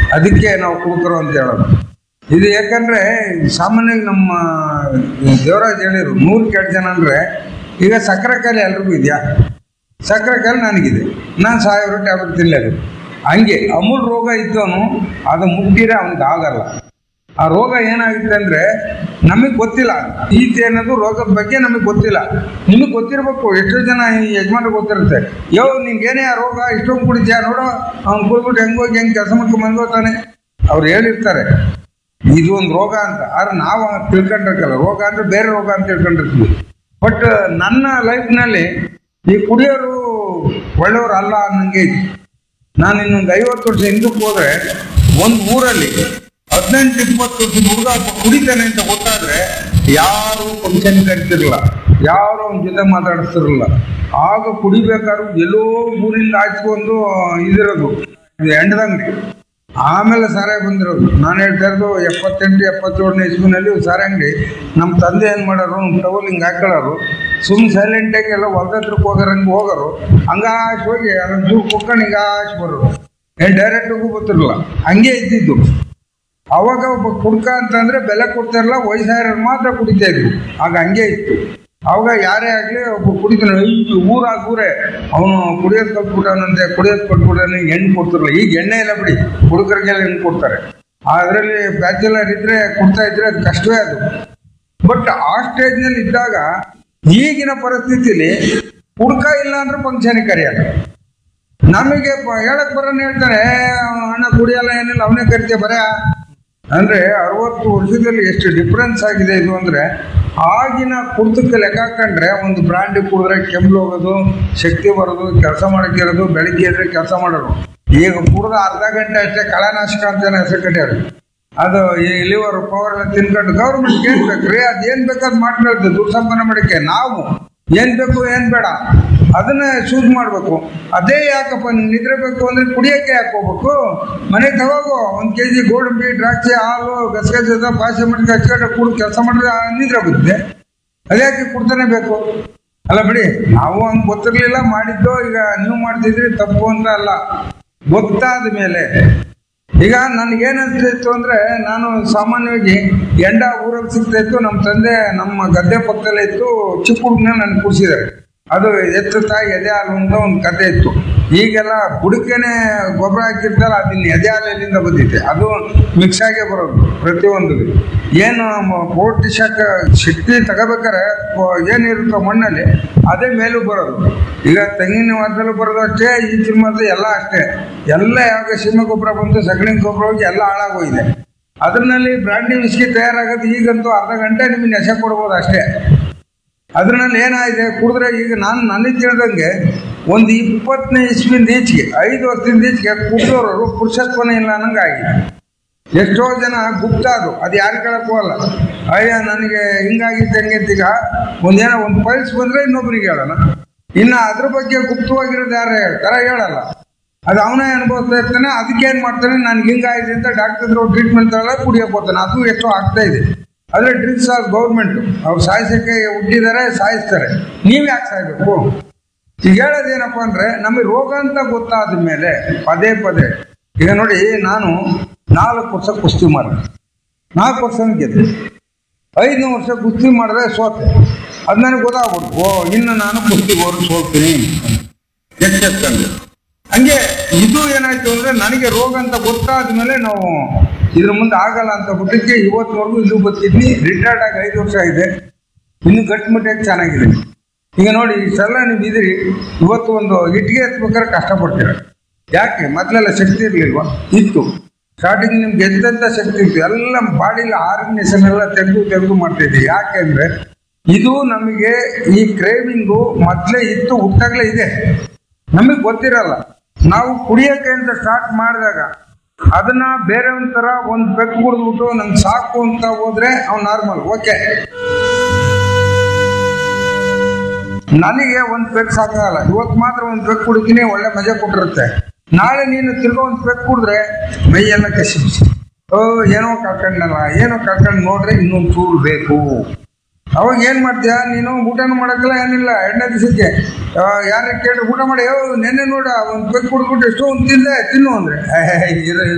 ಅದಕ್ಕೆ ನಾವು ಕುಡುಕರು ಅಂತ ಹೇಳೋದು ಇದು ಯಾಕಂದ್ರೆ ಸಾಮಾನ್ಯವಾಗಿ ನಮ್ಮ ದೇವರಾಜ್ ಹೇಳಿರು ನೂರಕ್ಕೆ ಎರಡು ಜನ ಅಂದ್ರೆ ಈಗ ಸಕ್ಕರೆ ಕಾಯಿಲೆ ಎಲ್ರಿಗೂ ಇದೆಯಾ ಸಕ್ಕರೆ ಕಾಯಿಲೆ ನನಗಿದೆ ನಾನು ಸಾವಿರ ಟ್ಯಾಬ್ಲೆಟ್ ತಿನ್ನಲೇಬೇಕು ಹಂಗೆ ಅಮೂಲ್ ರೋಗ ಇದ್ದವನು ಅದು ಮುಟ್ಟಿದ್ರೆ ಅವನಿಗೆ ಆಗಲ್ಲ ಆ ರೋಗ ಏನಾಗುತ್ತೆ ಅಂದ್ರೆ ನಮಗೆ ಗೊತ್ತಿಲ್ಲ ಈತೆ ಅನ್ನೋದು ರೋಗದ ಬಗ್ಗೆ ನಮಗೆ ಗೊತ್ತಿಲ್ಲ ನಿಮಗೆ ಗೊತ್ತಿರಬೇಕು ಎಷ್ಟೋ ಜನ ಈ ಯಜಮಾನ್ರಿಗೆ ಗೊತ್ತಿರುತ್ತೆ ಯೋ ನಿಂಗೇನೇ ಆ ರೋಗ ಇಷ್ಟೊಂದು ಕುಡಿದ್ಯಾ ನೋಡೋ ಅವ್ನು ಕುಡಿದ್ಬಿಟ್ಟು ಹೆಂಗೋಗಿ ಹೆಂಗೆ ಕೆಲಸ ಮಾಡ್ಕೊಂಡು ಮನ್ಗೋತಾನೆ ಅವ್ರು ಹೇಳಿರ್ತಾರೆ ಇದು ಒಂದು ರೋಗ ಅಂತ ಆದ್ರೆ ನಾವು ತಿಳ್ಕೊಂಡಿರ್ಕಲ್ಲ ರೋಗ ಅಂದ್ರೆ ಬೇರೆ ರೋಗ ಅಂತ ತಿಳ್ಕೊಂಡಿರ್ತೀವಿ ಬಟ್ ನನ್ನ ಲೈಫ್ನಲ್ಲಿ ಈ ಕುಡಿಯೋರು ಒಳ್ಳೆಯವರು ಅಲ್ಲ ಅನ್ನಂಗೆ ಐತಿ. ನಾನು ಇನ್ನೊಂದು ಐವತ್ತು ವರ್ಷ ಹಿಂದಕ್ಕೆ ಹೋದ್ರೆ ಒಂದು ಊರಲ್ಲಿ ಹದಿನೆಂಟು ಇಪ್ಪತ್ತು ವರ್ಷದ ಹುಡುಗ ಕುಡಿತಾನೆ ಅಂತ ಗೊತ್ತಾದ್ರೆ ಯಾರು ಫಂಕ್ಷನ್ ಕರಿತಿರಲಿಲ್ಲ ಯಾರು ಅವನ ಜೊತೆ ಮಾತಾಡಿಸ್ತಿರಲಿಲ್ಲ ಆಗ ಕುಡಿಬೇಕಾದ್ರೂ ಎಲ್ಲೋ ಊರಿಂದ ಆಚ್ಕೊಂಡು ಇದಿರೋದು ಇದು ಎಂಡದಂಗಡಿ ಆಮೇಲೆ ಸಾರಾಯಿ ಬಂದಿರೋದು ನಾನು ಹೇಳ್ತಾ ಇರೋದು ಎಪ್ಪತ್ತೆಂಟು ಎಪ್ಪತ್ತೇಳನೇ ಇಸ್ವಿನಲ್ಲಿ ಸಾರಾಯಿ ಅಂಗಡಿ ನಮ್ಮ ತಂದೆ ಏನು ಮಾಡೋರು ಟವಲ್ ಹಿಂಗೆ ಹಾಕೊಳ್ಳೋರು ಸುಮ್ಮನೆ ಸೈಲೆಂಟಾಗಿ ಎಲ್ಲ ಹೊಲದ ಹತ್ರಕ್ಕೆ ಹೋಗೋರಂಗೆ ಹೋಗೋರು ಹಂಗಾಶ್ ಹೋಗಿ ಅದೊಂದು ಚೂರು ಕುಕ್ಕಣ್ ಹಿಂಗಾಶ್ ಬರೋರು ಏನು ಡೈರೆಕ್ಟಿಗೂ ಗೊತ್ತಿರಲಿಲ್ಲ ಹಂಗೆ ಇದ್ದಿದ್ದು ಅವಾಗ ಒಬ್ಬ ಕುಡ್ಕ ಅಂತಂದ್ರೆ ಬೆಲೆ ಕೊಡ್ತಾರಲ್ಲ ವಯಸ್ಸಾಯರು ಮಾತ್ರ ಕುಡಿತಾ ಇದ್ರು ಆಗ ಹಂಗೆ ಇತ್ತು ಅವಾಗ ಯಾರೇ ಆಗಲಿ ಒಬ್ಬ ಕುಡಿತಾನೆ ಈ ಊರಾಗ ಊರೇ ಅವನು ಕುಡಿಯೋದು ಕಲ್ತ್ಬಿಟ್ಟವನಂತೆ ಕುಡಿಯೋದು ಕೊಟ್ಬಿಟ್ಟಾನೆ ಹೆಣ್ಣು ಕೊಡ್ತಿರಲ್ಲ ಈಗ ಎಣ್ಣೆ ಇಲ್ಲ ಬಿಡಿ ಹುಡುಗರಿಗೆಲ್ಲ ಹೆಣ್ಣು ಕೊಡ್ತಾರೆ ಅದರಲ್ಲಿ ಬ್ಯಾಚುಲರ್ ಇದ್ರೆ ಕೊಡ್ತಾ ಇದ್ರೆ ಅದು ಕಷ್ಟವೇ ಅದು ಬಟ್ ಆ ಸ್ಟೇಜ್ನಲ್ಲಿ ಇದ್ದಾಗ ಈಗಿನ ಪರಿಸ್ಥಿತಿಲಿ ಹುಡ್ಕ ಇಲ್ಲ ಅಂದ್ರೆ ಫಂಕ್ಷನ್ ಕರೆಯಲ್ಲ ನಮಗೆ ಪ- ಹೇಳಕ್ ಬರೋನ್ ಹೇಳ್ತಾನೆ "ಏ, ಅಣ್ಣ ಕುಡಿಯಲ್ಲ ಏನಿಲ್ಲ ಅವನೇ ಕರಿತೆ ಬರ ಅಂದ್ರೆ ಅರವತ್ತು ವರ್ಷದಲ್ಲಿ ಎಷ್ಟು ಡಿಫ್ರೆನ್ಸ್ ಆಗಿದೆ ಇದು ಅಂದ್ರೆ ಆಗಿನ ಕುಡ್ತಕ್ಕೆ ಲೆಕ್ಕ ಹಾಕೊಂಡ್ರೆ ಒಂದು ಬ್ರಾಂಡಿ ಕುಡಿದ್ರೆ ಕೆಮ್ಮಲು ಹೋಗೋದು ಶಕ್ತಿ ಬರೋದು ಕೆಲಸ ಮಾಡಕ್ಕಿರೋದು ಬೆಳಿಗ್ಗೆ ಎದ್ರೆ ಕೆಲಸ ಮಾಡೋದು ಈಗ ಕುಡ್ದ ಅರ್ಧ ಗಂಟೆ ಅಷ್ಟೇ ಕಳನಾಶಕ ಅಂತ ಹೆಸರು ಕಟ್ಟಾರೆ ಅದು ಈ ಲಿವರ್ ಪವರ್ ಎಲ್ಲ ತಿನ್ಕೊಂಡು ಗೌರ್ಮೆಂಟ್ ಏನ್ ಬೇಕ್ರಿ ಅದೇನ್ ಬೇಕಾದ್ ಮಾಡ್ಕೊಳ್ತದೆ ದುಡ್ಡು ಸಂಪಾದನೆ ಮಾಡಕ್ಕೆ ನಾವು ಏನ್ ಬೇಕು ಏನ್ ಬೇಡ ಅದನ್ನ ಚೂಸ್ ಮಾಡ್ಬೇಕು ಅದೇ ಯಾಕಪ್ಪ ನಿನ್ ನಿದ್ರೆ ಬೇಕು ಅಂದ್ರೆ ಕುಡಿಯಕ್ಕೆ ಯಾಕೆ ಹೋಗ್ಬೇಕು ಮನೆಗೆ ತಗೋಗು ಒಂದ್ ಕೆ ಜಿ ಗೋಡಂಬಿ ದ್ರಾಕ್ಷಿ ಹಾಲು ಗಸಗಸದ ಪಾಯಸ ಮಾಡಿ ಹಚ್ಕೊಂಡು ಕುಡ್ ಕೆಲಸ ಮಾಡಿದ್ರೆ ಆ ನಿದ್ರೆ ಬರುತ್ತೆ ಅದ್ಯಾಕೆ ಕುಡ್ತಾನೆ ಬೇಕು ಅಲ್ಲ ಬಿಡಿ ನಾವು ಹಂಗ್ ಗೊತ್ತಿರ್ಲಿಲ್ಲ ಮಾಡಿದ್ದು ಈಗ ನೀವು ಮಾಡ್ತಿದ್ರಿ ತಪ್ಪು ಅಂತ ಅಲ್ಲ ಗೊತ್ತಾದ ಮೇಲೆ ಈಗ ನನಗೇನ್ ಅನ್ಸ್ತಿತ್ತು ಅಂದ್ರೆ ನಾನು ಸಾಮಾನ್ಯವಾಗಿ ಎಂಡ ಊರಲ್ಲಿ ಸಿಗ್ತಾ ಇತ್ತು ನಮ್ಮ ತಂದೆ ನಮ್ಮ ಗದ್ದೆ ಪಕ್ಕದಲ್ಲೇ ಇತ್ತು ಚಿಕ್ಕ ಹುಡುಗನ ನನ್ಗೆ ಕುಡಿಸಿದ್ದಾರೆ ಅದು ಎತ್ತು ತಾಯಿ ಎದೆ ಹಾಲು ಅಂತ ಒಂದು ಕತೆ ಇತ್ತು ಈಗೆಲ್ಲ ಬುಡಕೆನೆ ಗೊಬ್ಬರ ಹಾಕಿರ್ತಾರ ಅದನ್ನ ಎದೆ ಹಾಲು ಎಲ್ಲಿಂದ ಬಂದಿದೆ ಅದು ಮಿಕ್ಸ್ ಆಗೇ ಬರೋದು ಪ್ರತಿಯೊಂದು ಏನು ಪೌಷ್ಟಿ ಶಾಖ ಶಕ್ತಿ ತಗೋಬೇಕಾರೆ ಪ- ಏನಿರುತ್ತೋ ಮಣ್ಣಲ್ಲಿ ಅದೇ ಮೇಲೂ ಬರೋದು ಈಗ ತೆಂಗಿನ ಮರದಲ್ಲೂ ಬರೋದು ಅಷ್ಟೇ ಈಚಿನ ಮರದ್ದು ಎಲ್ಲ ಅಷ್ಟೇ ಎಲ್ಲ ಯಾವಾಗ ಸೀಮೆ ಗೊಬ್ಬರ ಬಂತು ಸಗಣಿ ಗೊಬ್ಬರ ಹೋಗಿ ಎಲ್ಲ ಹಾಳಾಗೋಗಿದೆ ಅದ್ರಲ್ಲಿ ಬ್ರಾಂಡಿ ವಿಸ್ಕಿ ತಯಾರಾಗೋದು ಈಗಂತೂ ಅರ್ಧ ಗಂಟೆ ನಿಮಗೆ ನೆಸೆ ಕೊಡ್ಬೋದು ಅಷ್ಟೇ ಅದ್ರಲ್ಲಿ ಏನಾಗಿದೆ ಕುಡಿದ್ರೆ ಈಗ ನಾನು ನನಗೆ ತಿಳಿದಂಗೆ ಒಂದು ಇಪ್ಪತ್ತನೇ ಇಸ್ವಿಂದ ಈಚೆಗೆ ಐದು ವರ್ಷದಿಂದ ಈಚೆಗೆ ಕುಡಿದವರು ಪುರುಷತ್ವನೇ ಇಲ್ಲ ಅನ್ನಂಗೆ ಆಗಿದೆ ಎಷ್ಟೋ ಜನ ಗುಪ್ತ ಅದು ಅದು ಯಾರು ಕೇಳಕ್ ಹೋಗಲ್ಲ ಅಯ್ಯ ನನಗೆ ಹಿಂಗಾಗಿತ್ತು ಹಂಗಿತ್ತು ಈಗ ಒಂದೇನೋ ಒಂದು ಪೈಲ್ಸ್ ಬಂದ್ರೆ ಇನ್ನೊಬ್ರಿಗೆ ಹೇಳೋಣ ಇನ್ನು ಅದ್ರ ಬಗ್ಗೆ ಗುಪ್ತವಾಗಿರೋದು ಯಾರು ಹೇಳ್ತಾರ ಹೇಳಲ್ಲ ಅದು ಅವನೇ ಅನುಭವಿಸ್ತಾ ಇರ್ತಾನೆ ಅದಕ್ಕೆ ಏನ್ ಮಾಡ್ತಾನೆ ನನ್ಗೆ ಹಿಂಗಾಗಿದೆ ಅಂತ ಡಾಕ್ಟರ್ ಟ್ರೀಟ್ಮೆಂಟ್ ತಗೊಳ್ಳ ಕುಡಿಯಕ್ ಹೋಗ್ತಾನೆ ಅದು ಎಷ್ಟೋ ಆಗ್ತಾ ಇದೆ ಆದ್ರೆ ಡ್ರಿಂಕ್ಸ್ ಆಫ್ ಗೌರ್ಮೆಂಟ್ ಅವ್ರು ಸಾಯಿಸಕ್ಕೆ ಹುಟ್ಟಿದ್ದಾರೆ ಸಾಯಿಸ್ತಾರೆ ನೀವ್ ಯಾಕೆ ಸಾಯ್ಬೇಕು ಈಗ ಹೇಳೋದೇನಪ್ಪ ಅಂದ್ರೆ ನಮಗೆ ರೋಗ ಅಂತ ಗೊತ್ತಾದ ಮೇಲೆ ಪದೇ ಪದೇ ಈಗ ನೋಡಿ ನಾನು ನಾಲ್ಕು ವರ್ಷ ಕುಸ್ತಿ ಮಾಡಿದೆ ನಾಲ್ಕು ವರ್ಷ ಗೆದ್ದೆ ಐದನೇ ವರ್ಷ ಕುಸ್ತಿ ಮಾಡಿದ್ರೆ ಸೋತೆ ಅದು ನನಗೆ ಗೊತ್ತಾಗ್ಬಿಡ್ತು ಓ ಇನ್ನು ನಾನು ಕುಸ್ತಿಗೆ ಹೋಗಿ ಸೋಲ್ತೀನಿ ಎಚ್ಚೆತ್ಕೊಂಡು ಹಂಗೆ ಇದು ಏನಾಯ್ತು ಅಂದ್ರೆ ನನಗೆ ರೋಗ ಅಂತ ಗೊತ್ತಾದ ಮೇಲೆ ನಾವು ಇದ್ರ ಮುಂದೆ ಆಗಲ್ಲ ಅಂತ ಬಿಟ್ಟಕ್ಕೆ ಇವತ್ತಿನವರೆಗೂ ಇದು ಬದುಕಿದ್ನಿ ರಿಟೈರ್ಡ್ ಆಗಿ ಐದು ವರ್ಷ ಆಗಿದೆ ಇನ್ನು ಗಟ್ಟಿಮುಟ್ಟಾಗಿ ಚೆನ್ನಾಗಿದೆ ಈಗ ನೋಡಿ ಇಷ್ಟೆಲ್ಲ ನೀವು ಇದ್ರಿ ಇವತ್ತು ಒಂದು ಇಟ್ಟಿಗೆ ಎತ್ಬೇಕಾದ್ರೆ ಕಷ್ಟಪಡ್ತೀರ ಯಾಕೆ ಮೊದಲೆಲ್ಲ ಶಕ್ತಿ ಇರ್ಲಿಲ್ವಾ ಇತ್ತು ಸ್ಟಾರ್ಟಿಂಗ್ ನಿಮ್ಗೆ ಎದ್ದಂತ ಶಕ್ತಿ ಇತ್ತು ಎಲ್ಲ ಬಾಡಿಲಿ ಆರ್ಗನೈಸೇಷನ್ ಎಲ್ಲ ತೆಗೆದು ತೆಗೆದು ಮಾಡ್ತಾ ಇದ್ದೀವಿ ಯಾಕೆಂದ್ರೆ ಇದು ನಮಗೆ ಈ ಕ್ರೇವಿಂಗು ಮೊದಲೇ ಇತ್ತು ಹುಟ್ಟಾಗ್ಲೇ ಇದೆ ನಮಗೆ ಗೊತ್ತಿರಲ್ಲ ನಾವು ಕುಡಿಯಕ್ಕೆ ಅಂತ ಸ್ಟಾರ್ಟ್ ಮಾಡಿದಾಗ ಅದನ್ನ ಬೇರೆ ಒಂಥರ ಒಂದು ಬೆಕ್ಕು ಕುಡಿದ್ಬಿಟ್ಟು ನಂಗೆ ಸಾಕು ಅಂತ ಹೋದ್ರೆ ಅವ್ನು ನಾರ್ಮಲ್ ಓಕೆ ನನಗೆ ಒಂದು ಪೆಗ್ ಸಾಕಾಗಲ್ಲ ಇವತ್ತು ಮಾತ್ರ ಒಂದು ಪೆಗ್ ಕುಡಿತೀನಿ ಒಳ್ಳೆ ಮಜಾ ಕೊಟ್ಟಿರುತ್ತೆ ನಾಳೆ ನೀನು ತಿರ್ಗೋ ಒಂದು ಪೆಗ್ ಕುಡಿದ್ರೆ ಮೈಯೆಲ್ಲ ಕಸಿ ಬಿಸಿ ಓ ಏನೋ ಕಳ್ಕೊಂಡಲ್ಲ ಏನೋ ಕಳ್ಕೊಂಡು ನೋಡ್ರೆ ಇನ್ನೊಂದು ಚೂರು ಬೇಕು ಅವಾಗ ಏನ್ ಮಾಡ್ತೀಯ ನೀನು ಊಟನೂ ಮಾಡಕ್ಕಲ್ಲ ಏನಿಲ್ಲ ಎರಡನೇ ದಿವಸಕ್ಕೆ ಯಾರ ಕೇಳಿ ಊಟ ಮಾಡಿ ನೆನ್ನೆ ನೋಡ ಒಂದು ಪೆಗ್ ಕುಡಿದ್ಬಿಟ್ಟು ಎಷ್ಟೋ ಒಂದು ತಿಂದೆ ತಿನ್ನು ಅಂದ್ರೆ ಏ, ಇರು